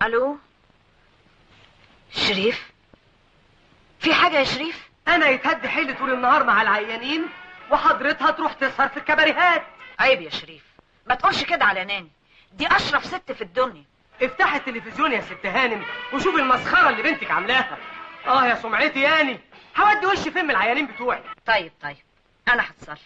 الو شريف في حاجه يا شريف انا يتهد حيلي طول النهار مع العيانين وحضرتها تروح تسهر في الكباريهات عيب يا شريف ما تقولش كده على ناني دي اشرف ست في الدنيا افتح التلفزيون يا ست هانم وشوف المسخره اللي بنتك عاملاها اه يا سمعتي ياني هودي وشي فين من العيانين بتوعي طيب طيب انا هتصرف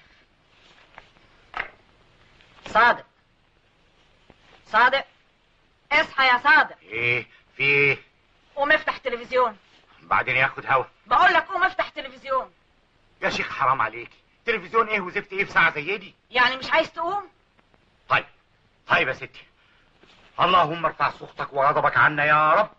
صادق صادق اصحى يا صادق ايه في ايه قوم افتح تلفزيون بعدين ياخد هوا بقول لك قوم افتح تلفزيون يا شيخ حرام عليكي تلفزيون ايه وزفت ايه في ساعه زي دي يعني مش عايز تقوم طيب طيب يا ستي اللهم ارفع سخطك وغضبك عنا يا رب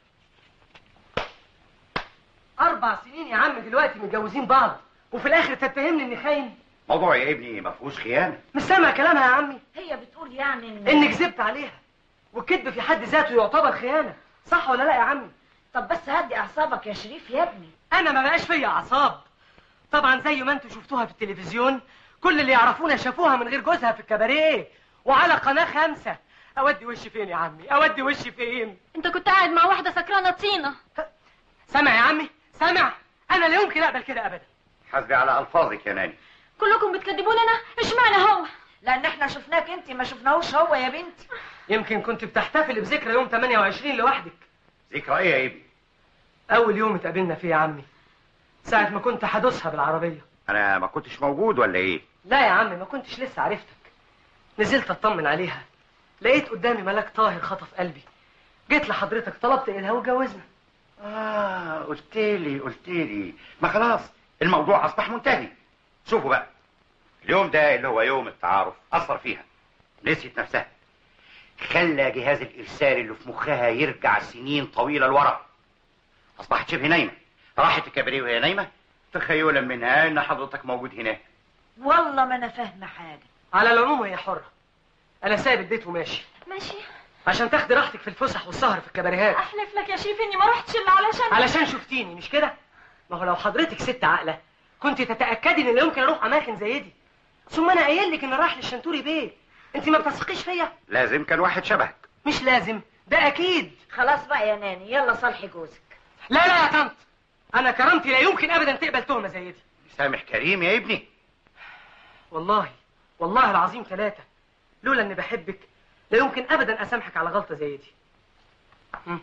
اربع سنين يا عم دلوقتي متجوزين بعض وفي الاخر تتهمني اني خاين موضوع يا ابني ما فيهوش خيانه مش سامع كلامها يا عمي هي بتقول يعني ان انك كذبت عليها والكذب في حد ذاته يعتبر خيانه صح ولا لا يا عمي طب بس هدي اعصابك يا شريف يا ابني انا ما بقاش فيا اعصاب طبعا زي ما انتوا شفتوها في التلفزيون كل اللي يعرفونا شافوها من غير جوزها في الكباريه وعلى قناه خمسة اودي وشي فين يا عمي اودي وشي فين انت كنت قاعد مع واحده سكرانه طينه سامع يا عمي سامع انا لا يمكن اقبل كده ابدا حسبي على الفاظك يا ناني كلكم بتكذبون انا اشمعنى هو لان احنا شفناك انت ما شفناهوش هو يا بنتي يمكن كنت بتحتفل بذكرى يوم 28 لوحدك ذكرى ايه يا ابني اول يوم اتقابلنا فيه يا عمي ساعه ما كنت حدوسها بالعربيه انا ما كنتش موجود ولا ايه لا يا عمي ما كنتش لسه عرفتك نزلت اطمن عليها لقيت قدامي ملاك طاهر خطف قلبي جيت لحضرتك طلبت ايدها واتجوزنا اه قلت لي قلت لي ما خلاص الموضوع اصبح منتهي شوفوا بقى اليوم ده اللي هو يوم التعارف اثر فيها نسيت نفسها خلى جهاز الارسال اللي في مخها يرجع سنين طويله لورا اصبحت شبه نايمه راحت الكباريه وهي نايمه تخيلا منها ان حضرتك موجود هناك والله ما انا فاهمه حاجه على العموم هي حره انا سايب البيت وماشي ماشي عشان تاخدي راحتك في الفسح والسهر في الكباريهات احلف لك يا شريف اني ما رحتش الا علشان علشان شفتيني مش كده ما هو لو حضرتك ست عاقله كنت تتاكدي ان لا يمكن اروح اماكن زي دي ثم انا قايل لك ان رايح للشنتوري بيه انت ما بتثقيش فيا لازم كان واحد شبهك مش لازم ده اكيد خلاص بقى يا ناني يلا صالحي جوزك لا لا يا طنط انا كرامتي لا يمكن ابدا تقبل تهمه زي دي سامح كريم يا ابني والله والله العظيم ثلاثة لولا اني بحبك لا يمكن ابدا اسامحك على غلطة زي دي مم.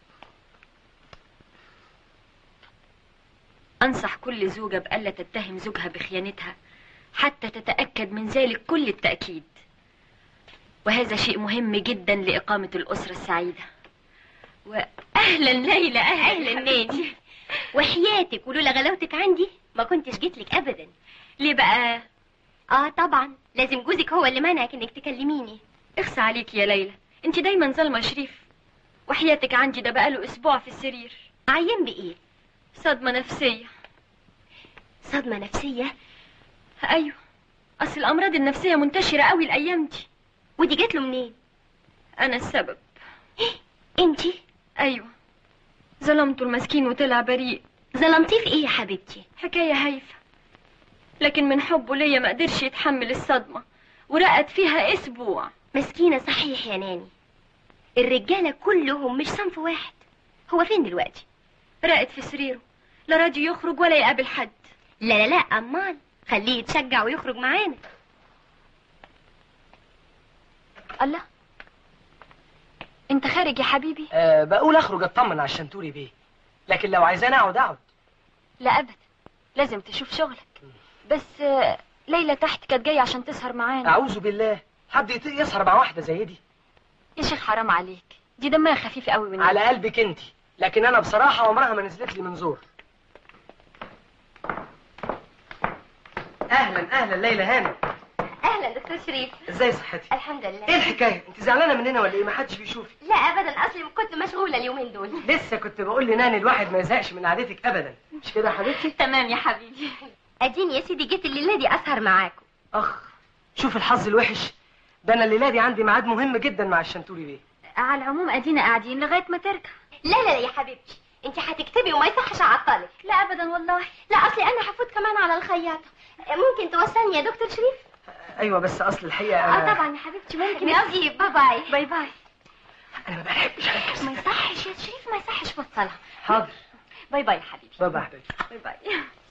انصح كل زوجة بألا تتهم زوجها بخيانتها حتى تتأكد من ذلك كل التأكيد وهذا شيء مهم جدا لإقامة الأسرة السعيدة وأهلا ليلى أهلا, أهلا ناني وحياتك ولولا غلاوتك عندي ما كنتش جيت لك ابدا ليه بقى اه طبعا لازم جوزك هو اللي منعك انك تكلميني اخصى عليك يا ليلى انت دايما ظالمة شريف وحياتك عندي ده بقاله أسبوع في السرير عيان بايه صدمة نفسية صدمه نفسيه أيوة أصل الأمراض النفسية منتشرة قوي الأيام دي ودي جات له منين أنا السبب انتي أيوة ظلمته المسكين وطلع بريء ظلمتيه في ايه يا حبيبتي حكاية هايفة لكن من حبه ليا ما قدرش يتحمل الصدمة ورقد فيها أسبوع مسكينه صحيح يا ناني الرجاله كلهم مش صنف واحد هو فين دلوقتي رقد في سريره لا راضي يخرج ولا يقابل حد لا لا لا امال خليه يتشجع ويخرج معانا الله انت خارج يا حبيبي أه بقول اخرج اطمن على الشنتوري بيه لكن لو عايزاني اقعد اقعد لا ابدا لازم تشوف شغلك بس آه، ليلى تحت كانت جايه عشان تسهر معانا اعوذ بالله حد يطيق يسهر مع واحده زي دي يا شيخ حرام عليك دي دمها خفيف قوي من على قلبك انت لكن انا بصراحه عمرها ما نزلت لي من زور اهلا اهلا ليلى هانم اهلا دكتور شريف ازاي صحتي الحمد لله ايه الحكايه انت زعلانه مننا ولا ايه ما حدش بيشوفك لا ابدا اصلي كنت مشغوله اليومين دول لسه كنت بقول لناني الواحد ما يزهقش من قعدتك ابدا مش كده يا حبيبتي تمام يا حبيبي اديني يا سيدي جيت الليله دي اسهر معاكم اخ شوف الحظ الوحش ده انا الليله دي عندي ميعاد مهم جدا مع الشنتوري بيه على العموم ادينا قاعدين لغايه ما ترجع لا لا لا يا حبيبتي انت هتكتبي وما يصحش اعطلك لا ابدا والله لا اصلي انا هفوت كمان على الخياطه ممكن توصلني يا دكتور شريف ايوه بس اصل الحقيقه اه انا طبعا يا حبيبتي ممكن ميرسي باي باي باي باي انا ما بحبش اركز ما في صلاح حاضر باي باي يا حبيبي بابا يا حبيبي باي باي